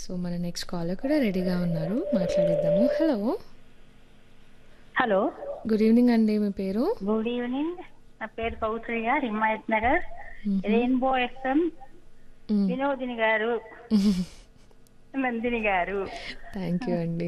So మన next caller కూడా రెడీగా ఉన్నారు మాట్లాడేద్దాము హలో హలో గుడ్ ఈవినింగ్ అండి మీ పేరు గుడ్ ఈవినింగ్ నా పేరు కౌసల్య హిమాయత్ నగర్ రెయిన్బో ఎఫ్ఎం వినోదిని గారు నందిని గారు థ్యాంక్ యూ అండి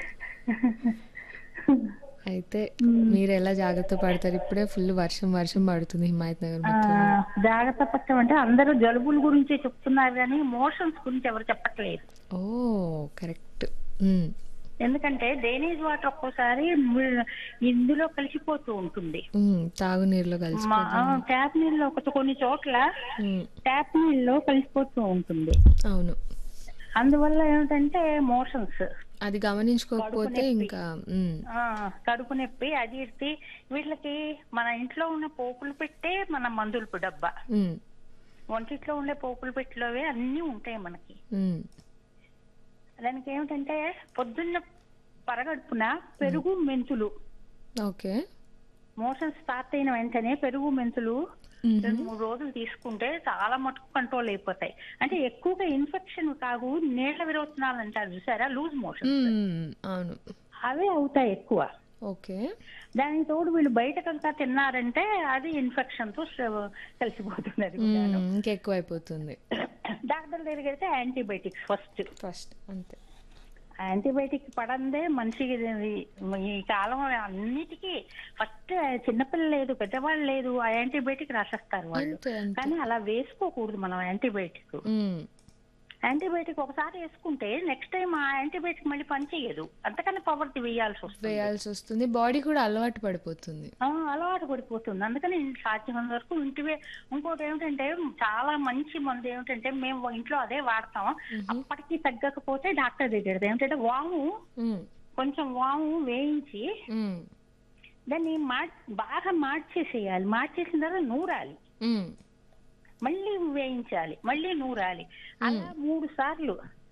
అయితే మీరు ఎలా జాగ్రత్త పడతారు ఇప్పుడే ఫుల్ వర్షం వర్షం పడుతుంది హిమాయత్ నగర్ ఆ, మొత్తం జాగ్రత్త పట్టం అంటే అందరూ జలుబుల గురించి చెప్తున్నారు కానీ మోషన్స్ గురించి ఎవరు చెప్పట్లేదు ఓ కరెక్ట్ ఎందుకంటే డ్రైనేజ్ వాటర్ ఒక్కోసారి ము- ఇందులో కలిసిపోతూ ఉంటుంది తాగునీరులో కలిసి మా ట్యాప్ నీళ్ళు ఒక కొన్ని చోట్ల ఉమ్, ట్యాప్ నీళ్ళలో కలిసిపోతూ ఉంటుంది అవును అందువల్ల ఏమిటంటే మోషన్స్ అది గమనించుకోకపోతే ఇంకా ఉమ్, ఆ, కడుపు నొప్పి అజీర్తి వీళ్ళకి మన ఇంట్లో ఉన్న పోపులు పెట్టే మన మందులు డబ్బా ఉమ్, వంటిట్లో ఉండే పోపులు పెట్టిలోవే అన్నీ ఉంటాయి మనకి ఉమ్, దానికి ఏమిటంటే పొద్దున్న పరగడుపున పెరుగు మెంతులు ఓకే మోషన్ స్టార్ట్ అయిన వెంటనే పెరుగు మెంతులు మ్మ్. రెండు మూడు రోజులు తీసుకుంటే చాలా మటుకు కంట్రోల్ అయిపోతాయి అంటే ఎక్కువగా ఇన్ఫెక్షన్ కాదు నీళ్ల విరోచనాలు అంటారు చూసారా లూజ్ మోషన్ ఉమ్, అవును అవే అవుతాయి ఎక్కువ ఓకే దానికి తోడు వీళ్ళు బయటకంతా తిన్నారంటే అది ఇన్ఫెక్షన్ తో స- కలిసిపోతుంది అది కూడాను. ఉమ్, ఇంకెక్కువ అయిపోతుంది డాక్టర్ దగ్గరికి వెళ్తే యాంటీబయాటిక్స్ ఫస్ట్ ఫస్ట్ అంతే యాంటీబయాటిక్ పడందే మనిషికి ఇది ఈ కాలం అన్నిటికీ ఫస్ట్ చిన్నపిల్లలు లేదు పెద్దవాళ్ళు లేదు ఆ యాంటీబయాటిక్ రాసేస్తారు వాళ్ళు అంతే అంతే కానీ అలా వేసుకోకూడదు మనం యాంటీబయాటిక్ ఉమ్, యాంటీబయాటిక్ ఒకసారి వేసుకుంటే నెక్స్ట్ టైం ఆ యాంటీబయాటిక్ మళ్ళీ పనిచేయదు అంతకన్నా పవర్ది వేయాల్సి వస్తుంది వేయాల్సి వస్తుంది బాడీ కూడా అలవాటు పడిపోతుంది ఆ, అలవాటు పడిపోతుంది అందుకని సాధ్యమైనంత వరకు ఇంటివే ఇంకోటి ఏమిటంటే చాలా మంచి మందు ఏమిటంటే మేము ఇంట్లో అదే వాడతాం అప్పటికి తగ్గకపోతే డాక్టర్ దగ్గర ఏమిటంటే వాము ఉమ్, కొంచెం వాము వేయించి ఉమ్, దాన్ని మా బాగా మార్చేసేయాలి మార్చేసిన తర్వాత నూరాలి ఉమ్, మళ్ళీ వేయించాలి మళ్ళీ నూరాలి అలా మూడు సార్లు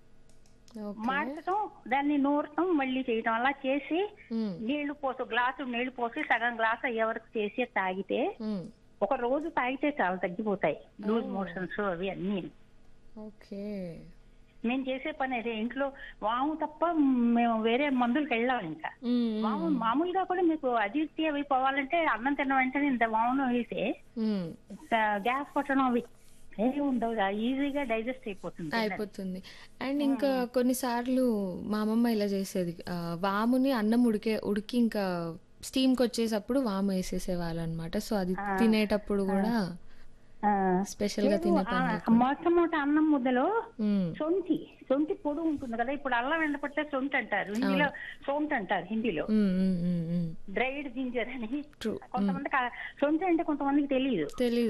ఓకే మార్చడం దాన్ని నూరటం మళ్ళీ చేయటం అలా చేసి ఉమ్, నీళ్లు పోసి గ్లాసు నీళ్లు పోసి సగం గ్లాస్ అయ్యే వరకు చేసి తాగితే ఉమ్, ఒక రోజు తాగితే చాలా తగ్గిపోతాయి లూజ్ మోషన్స్ అవి అన్ని ఓకే మేము చేసే పని అదే ఇంట్లో వాము తప్ప మేము వేరే మందులకు వెళ్ళాం ఇంకా ఉమ్, వాము మామూలుగా కూడా మీకు అజీర్తి అవి పోవాలంటే అన్నం తిన్న వెంటనే ఇంత వామును వేస్తే ఉమ్, గ్యాస్ పట్టడం అవి ఏమి ఉండవు ఈజీగా డైజెస్ట్ అయిపోతుంది అయిపోతుంది అండ్ ఇంకా కొన్నిసార్లు మా అమ్మమ్మ ఇలా చేసేది ఆ, వాముని అన్నం ఉడికే ఉడికి ఇంకా స్టీమ్కి వచ్చేటప్పుడు వాము వేసేసేవాళ్ళు అనమాట సో అది తినేటప్పుడు కూడా ఆ, స్పెషల్ గా లేదు, తినే ఆ, పని లేకుండా. మొట్టమొదటి అన్నం ముద్దలో ఉమ్, సొంటి సొంటి పొడి ఉంటుంది కదా ఇప్పుడు అల్లం ఎండపడితే సొంటి అంటారు హిందీలో సొంటి అంటారు హిందీలో ఉమ్, ఉమ్, ఉమ్, ఉమ్. డ్రైడ్ జింజర్ అని ట్రూ కొంతమందికి ఆ సొంటి అంటే కొంతమందికి తెలియదు తెలీదు